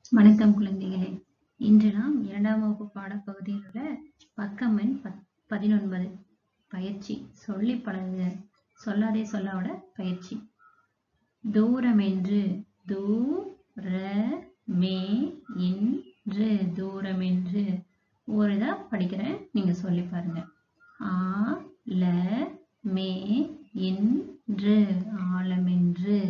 வணக்கம் குழந்தைகளே இன்று நாம் இரண்டாம் வகுப்பு பாடப்பகுதியில் உள்ள பக்கம் எண் பத்- பதினொன்பது பயிற்சி சொல்லி பழகுக சொல்லாதே சொல்லாவோட பயிற்சி தூரமென்று தூர மே இன்று தூரமென்று ஒரு இதா படிக்கிறேன் நீங்க சொல்லி பாருங்க ஆ ல மே இன்று ஆலமென்று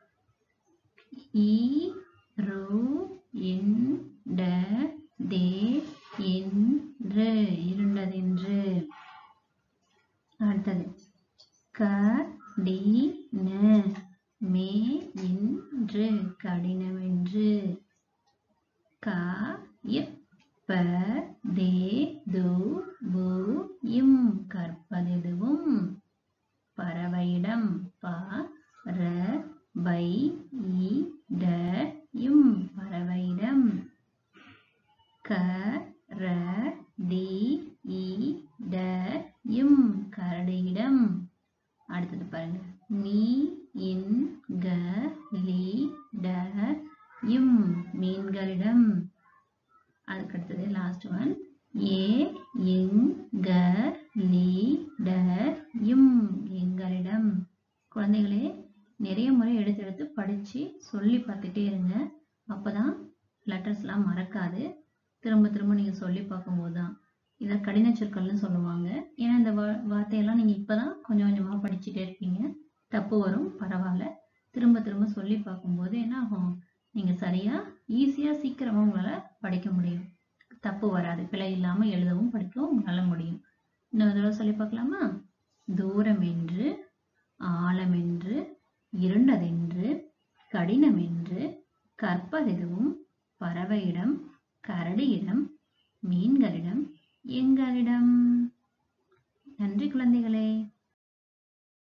ஈ ரு இண்ட தே இன்று இருண்டதென்று அடுத்தது க டி ந மே இன்று கடினமென்று க இப்ப தே து பு இம் கற்பதெதுவும் பறவையிடம் ப ர பை இ ட இம் பறவையிடம் க ர டி இ ட இம் கரடியிடம் அடுத்தது பாருங்க மீ இன் க லி ட இம் மீன்களிடம் அதுக்கு அடுத்தது லாஸ்ட் ஒன் ஏ இங் க லி ட இம் எங்களிடம் குழந்தைகளே நிறைய முறை எடுத்து எடுத்து படிச்சு சொல்லி பார்த்துட்டே இருங்க அப்பதான் லெட்டர்ஸ்லாம் மறக்காது திரும்ப திரும்ப நீங்க சொல்லி பார்க்கும்போது தான் இதை கடின சொற்கள்னு சொல்லுவாங்க ஏன்னா இந்த வா- வார்த்தையெல்லாம் நீங்க இப்பதான் கொஞ்சம் கொஞ்சமா படிச்சுட்டே இருப்பீங்க தப்பு வரும் பரவாயில்ல திரும்ப திரும்ப சொல்லி பார்க்கும்போது என்ன ஆகும் நீங்க சரியா ஈஸியா சீக்கிரமா உங்களால படிக்க முடியும் தப்பு வராது பிழை இல்லாம எழுதவும் படிக்கவும் உங்களால முடியும் இன்னொரு தடவை சொல்லி பார்க்கலாமா தூரம் என்று ஆழமென்று இருண்டதென்று கடினமென்று கற்பதெதுவும் பறவையிடம் கரடியிடம் மீன்களிடம் எங்களிடம் நன்றி குழந்தைகளே